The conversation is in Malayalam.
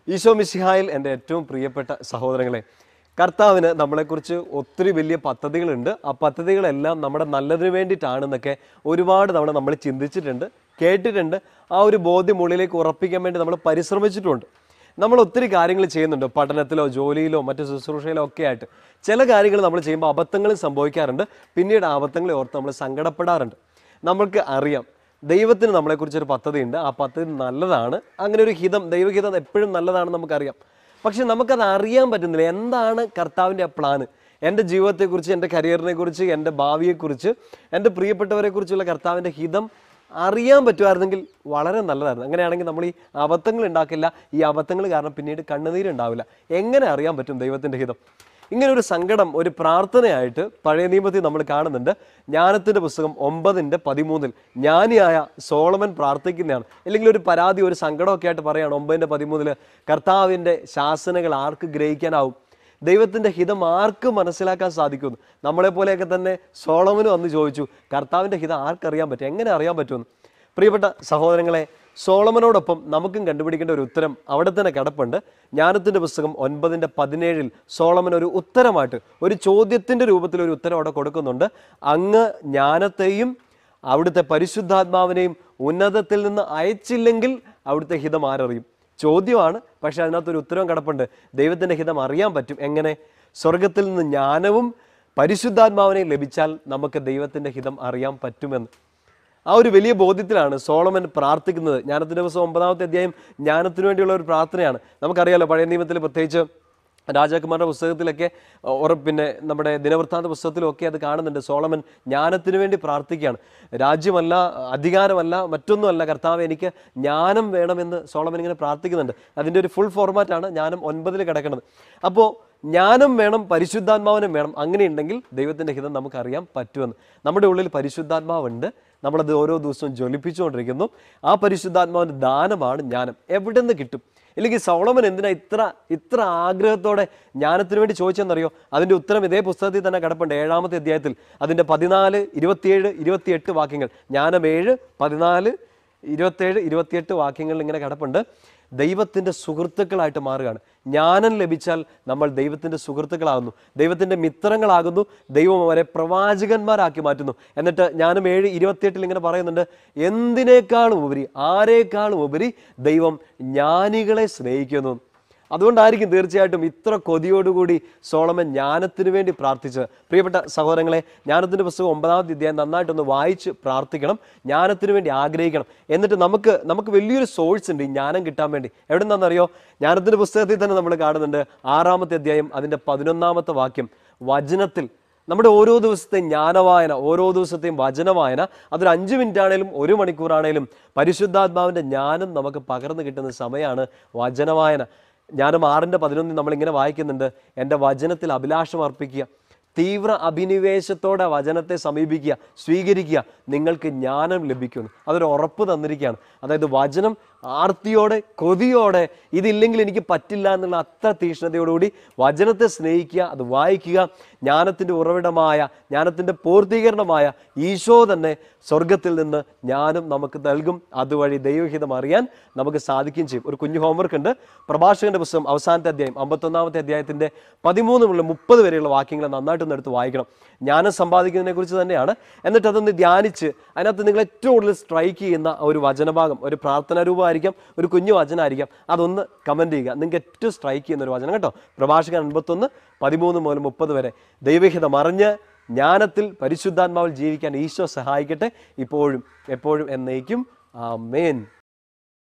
ഈശോ മിശിഹായിൽ എൻ്റെ ഏറ്റവും പ്രിയപ്പെട്ട സഹോദരങ്ങളെ കർത്താവിന് നമ്മളെക്കുറിച്ച് ഒത്തിരി വലിയ പദ്ധതികളുണ്ട് ആ പദ്ധതികളെല്ലാം നമ്മുടെ നല്ലതിന് വേണ്ടിയിട്ടാണെന്നൊക്കെ ഒരുപാട് തവണ നമ്മൾ ചിന്തിച്ചിട്ടുണ്ട് കേട്ടിട്ടുണ്ട് ആ ഒരു ബോധ്യം ഉള്ളിലേക്ക് ഉറപ്പിക്കാൻ വേണ്ടി നമ്മൾ പരിശ്രമിച്ചിട്ടുണ്ട് നമ്മൾ ഒത്തിരി കാര്യങ്ങൾ ചെയ്യുന്നുണ്ട് പഠനത്തിലോ ജോലിയിലോ മറ്റു ശുശ്രൂഷയിലോ ഒക്കെ ആയിട്ട് ചില കാര്യങ്ങൾ നമ്മൾ ചെയ്യുമ്പോൾ അബദ്ധങ്ങളും സംഭവിക്കാറുണ്ട് പിന്നീട് ആ അബദ്ധങ്ങളെ ഓർത്ത് നമ്മൾ സങ്കടപ്പെടാറുണ്ട് നമ്മൾക്ക് അറിയാം ദൈവത്തിന് നമ്മളെക്കുറിച്ചൊരു പദ്ധതിയുണ്ട് ആ പദ്ധതി നല്ലതാണ് അങ്ങനെ ഒരു ഹിതം ദൈവഹിതം എപ്പോഴും നല്ലതാണെന്ന് നമുക്കറിയാം പക്ഷെ നമുക്കത് അറിയാൻ പറ്റുന്നില്ല എന്താണ് കർത്താവിൻ്റെ ആ പ്ലാന് എൻ്റെ ജീവിതത്തെക്കുറിച്ച് എൻ്റെ കരിയറിനെ കുറിച്ച് എൻ്റെ ഭാവിയെക്കുറിച്ച് എൻ്റെ പ്രിയപ്പെട്ടവരെ കുറിച്ചുള്ള കർത്താവിൻ്റെ ഹിതം അറിയാൻ പറ്റുമായിരുന്നെങ്കിൽ വളരെ നല്ലതായിരുന്നു അങ്ങനെയാണെങ്കിൽ നമ്മൾ ഈ അബദ്ധങ്ങൾ ഉണ്ടാക്കില്ല ഈ അബദ്ധങ്ങൾ കാരണം പിന്നീട് കണ്ണുനീരുണ്ടാവില്ല എങ്ങനെ അറിയാൻ പറ്റും ദൈവത്തിൻ്റെ ഹിതം ഇങ്ങനെ ഒരു സങ്കടം ഒരു പ്രാർത്ഥനയായിട്ട് പഴയ നിയമത്തിൽ നമ്മൾ കാണുന്നുണ്ട് ജ്ഞാനത്തിൻ്റെ പുസ്തകം ഒമ്പതിൻ്റെ പതിമൂന്നിൽ ജ്ഞാനിയായ സോളമൻ പ്രാർത്ഥിക്കുന്നതാണ് അല്ലെങ്കിൽ ഒരു പരാതി ഒരു സങ്കടമൊക്കെ ആയിട്ട് പറയുകയാണ് ഒമ്പതിൻ്റെ പതിമൂന്നിൽ കർത്താവിൻ്റെ ശാസനകൾ ആർക്ക് ഗ്രഹിക്കാനാവും ദൈവത്തിൻ്റെ ഹിതം ആർക്ക് മനസ്സിലാക്കാൻ സാധിക്കുമെന്ന് നമ്മളെപ്പോലെയൊക്കെ തന്നെ സോളമന് വന്ന് ചോദിച്ചു കർത്താവിൻ്റെ ഹിതം ആർക്കറിയാൻ പറ്റും എങ്ങനെ അറിയാൻ പറ്റുമെന്ന് പ്രിയപ്പെട്ട സഹോദരങ്ങളെ സോളമനോടൊപ്പം നമുക്കും കണ്ടുപിടിക്കേണ്ട ഒരു ഉത്തരം അവിടെ തന്നെ കിടപ്പുണ്ട് ജ്ഞാനത്തിൻ്റെ പുസ്തകം ഒൻപതിൻ്റെ പതിനേഴിൽ സോളമൻ ഒരു ഉത്തരമായിട്ട് ഒരു ചോദ്യത്തിൻ്റെ രൂപത്തിൽ ഒരു ഉത്തരം അവിടെ കൊടുക്കുന്നുണ്ട് അങ്ങ് ജ്ഞാനത്തെയും അവിടുത്തെ പരിശുദ്ധാത്മാവിനെയും ഉന്നതത്തിൽ നിന്ന് അയച്ചില്ലെങ്കിൽ അവിടുത്തെ ഹിതം ആരറിയും ചോദ്യമാണ് പക്ഷെ അതിനകത്തൊരു ഉത്തരവും കിടപ്പുണ്ട് ദൈവത്തിൻ്റെ ഹിതം അറിയാൻ പറ്റും എങ്ങനെ സ്വർഗത്തിൽ നിന്ന് ജ്ഞാനവും പരിശുദ്ധാത്മാവിനെയും ലഭിച്ചാൽ നമുക്ക് ദൈവത്തിൻ്റെ ഹിതം അറിയാൻ പറ്റുമെന്ന് ആ ഒരു വലിയ ബോധ്യത്തിലാണ് സോളമൻ പ്രാർത്ഥിക്കുന്നത് ജ്ഞാനത്തിൻ്റെ ദിവസം ഒമ്പതാമത്തെ അധ്യായം ജ്ഞാനത്തിന് വേണ്ടിയുള്ള ഒരു പ്രാർത്ഥനയാണ് നമുക്കറിയാലോ പഴയ നിയമത്തിൽ പ്രത്യേകിച്ച് രാജാക്കുമാരുടെ പുസ്തകത്തിലൊക്കെ ഉറ പിന്നെ നമ്മുടെ ദിനവൃത്താന്ത പുസ്തകത്തിലും ഒക്കെ അത് കാണുന്നുണ്ട് സോളമൻ ജ്ഞാനത്തിന് വേണ്ടി പ്രാർത്ഥിക്കുകയാണ് രാജ്യമല്ല അധികാരമല്ല മറ്റൊന്നുമല്ല കർത്താവ് എനിക്ക് ജ്ഞാനം വേണമെന്ന് സോളമൻ ഇങ്ങനെ പ്രാർത്ഥിക്കുന്നുണ്ട് അതിൻ്റെ ഒരു ഫുൾ ഫോർമാറ്റാണ് ജ്ഞാനം ഒൻപതിൽ കിടക്കുന്നത് അപ്പോൾ ജ്ഞാനം വേണം പരിശുദ്ധാത്മാവിനും വേണം അങ്ങനെയുണ്ടെങ്കിൽ ദൈവത്തിൻ്റെ ഹിതം നമുക്കറിയാൻ പറ്റുമെന്ന് നമ്മുടെ ഉള്ളിൽ പരിശുദ്ധാത്മാവുണ്ട് നമ്മളത് ഓരോ ദിവസവും ജ്വലിപ്പിച്ചുകൊണ്ടിരിക്കുന്നു ആ പരിശുദ്ധാത്മാവിൻ്റെ ദാനമാണ് ജ്ഞാനം എവിടെ നിന്ന് കിട്ടും ഇല്ലെങ്കിൽ സൗളമൻ എന്തിനാ ഇത്ര ഇത്ര ആഗ്രഹത്തോടെ ജ്ഞാനത്തിന് വേണ്ടി ചോദിച്ചെന്നറിയോ അതിൻ്റെ ഉത്തരം ഇതേ പുസ്തകത്തിൽ തന്നെ കിടപ്പുണ്ട് ഏഴാമത്തെ അധ്യായത്തിൽ അതിൻ്റെ പതിനാല് ഇരുപത്തിയേഴ് ഇരുപത്തിയെട്ട് വാക്യങ്ങൾ ജ്ഞാനം ഏഴ് പതിനാല് ഇരുപത്തേഴ് ഇരുപത്തിയെട്ട് വാക്യങ്ങളിൽ ഇങ്ങനെ കിടപ്പുണ്ട് ദൈവത്തിൻ്റെ സുഹൃത്തുക്കളായിട്ട് മാറുകയാണ് ജ്ഞാനം ലഭിച്ചാൽ നമ്മൾ ദൈവത്തിൻ്റെ സുഹൃത്തുക്കളാകുന്നു ദൈവത്തിൻ്റെ മിത്രങ്ങളാകുന്നു ദൈവം അവരെ പ്രവാചകന്മാരാക്കി മാറ്റുന്നു എന്നിട്ട് ജ്ഞാനം ഏഴ് ഇരുപത്തിയെട്ടിൽ ഇങ്ങനെ പറയുന്നുണ്ട് എന്തിനേക്കാളും ഉപരി ആരേക്കാളും ഉപരി ദൈവം ജ്ഞാനികളെ സ്നേഹിക്കുന്നു അതുകൊണ്ടായിരിക്കും തീർച്ചയായിട്ടും ഇത്ര കൊതിയോടുകൂടി സോളമൻ ജ്ഞാനത്തിന് വേണ്ടി പ്രാർത്ഥിച്ചത് പ്രിയപ്പെട്ട സഹോദരങ്ങളെ ജ്ഞാനത്തിൻ്റെ പുസ്തകം ഒമ്പതാമത്തെ അധ്യായം നന്നായിട്ടൊന്ന് വായിച്ച് പ്രാർത്ഥിക്കണം ജ്ഞാനത്തിന് വേണ്ടി ആഗ്രഹിക്കണം എന്നിട്ട് നമുക്ക് നമുക്ക് വലിയൊരു സോഴ്സ് ഉണ്ട് ഈ ജ്ഞാനം കിട്ടാൻ വേണ്ടി എവിടെ നിന്നാണെന്നറിയോ ജ്ഞാനത്തിൻ്റെ പുസ്തകത്തിൽ തന്നെ നമ്മൾ കാണുന്നുണ്ട് ആറാമത്തെ അധ്യായം അതിൻ്റെ പതിനൊന്നാമത്തെ വാക്യം വചനത്തിൽ നമ്മുടെ ഓരോ ദിവസത്തെയും ജ്ഞാനവായന ഓരോ ദിവസത്തെയും വചനവായന അതൊരു അഞ്ച് മിനിറ്റ് ആണേലും ഒരു മണിക്കൂറാണേലും പരിശുദ്ധാത്മാവിൻ്റെ ജ്ഞാനം നമുക്ക് പകർന്നു കിട്ടുന്ന സമയമാണ് വചനവായന ജ്ഞാനം ആറിൻ്റെ പതിനൊന്നിൽ നമ്മളിങ്ങനെ വായിക്കുന്നുണ്ട് എൻ്റെ വചനത്തിൽ അഭിലാഷം അർപ്പിക്കുക തീവ്ര അഭിനിവേശത്തോടെ വചനത്തെ സമീപിക്കുക സ്വീകരിക്കുക നിങ്ങൾക്ക് ജ്ഞാനം ലഭിക്കുന്നു അതൊരു ഉറപ്പ് തന്നിരിക്കുകയാണ് അതായത് വചനം ആർത്തിയോടെ കൊതിയോടെ ഇതില്ലെങ്കിൽ എനിക്ക് പറ്റില്ല എന്നുള്ള അത്ര തീക്ഷ്ണതയോടുകൂടി വചനത്തെ സ്നേഹിക്കുക അത് വായിക്കുക ജ്ഞാനത്തിൻ്റെ ഉറവിടമായ ജ്ഞാനത്തിൻ്റെ പൂർത്തീകരണമായ ഈശോ തന്നെ സ്വർഗത്തിൽ നിന്ന് ജ്ഞാനം നമുക്ക് നൽകും അതുവഴി ദൈവഹിതം അറിയാൻ നമുക്ക് സാധിക്കുകയും ചെയ്യും ഒരു കുഞ്ഞു ഹോംവർക്ക് ഉണ്ട് പ്രഭാഷകന്റെ പുസ്തകം അവസാനത്തെ അധ്യായം അമ്പത്തൊന്നാമത്തെ അധ്യായത്തിൻ്റെ പതിമൂന്ന് മുതൽ മുപ്പത് വരെയുള്ള വാക്യങ്ങൾ നന്നായിട്ടൊന്ന് എടുത്ത് വായിക്കണം ജ്ഞാനം സമ്പാദിക്കുന്നതിനെ കുറിച്ച് തന്നെയാണ് എന്നിട്ട് അതൊന്ന് ധ്യാനിച്ച് അതിനകത്ത് നിങ്ങൾ ഏറ്റവും കൂടുതൽ സ്ട്രൈക്ക് ചെയ്യുന്ന ഒരു വചനഭാഗം ഒരു പ്രാർത്ഥനാ രൂപമായിരിക്കാം ഒരു കുഞ്ഞു വചനമായിരിക്കാം അതൊന്ന് കമൻറ്റ് ചെയ്യുക നിങ്ങൾക്ക് ഏറ്റവും സ്ട്രൈക്ക് ചെയ്യുന്ന ഒരു വചനം കേട്ടോ പ്രഭാഷകൻ അൻപത്തൊന്ന് പതിമൂന്ന് മുതൽ മുപ്പത് വരെ ദൈവഹിതം അറിഞ്ഞ് ജ്ഞാനത്തിൽ പരിശുദ്ധാത്മാവിൽ ജീവിക്കാൻ ഈശോ സഹായിക്കട്ടെ ഇപ്പോഴും എപ്പോഴും എന്നേക്കും ആ മേൻ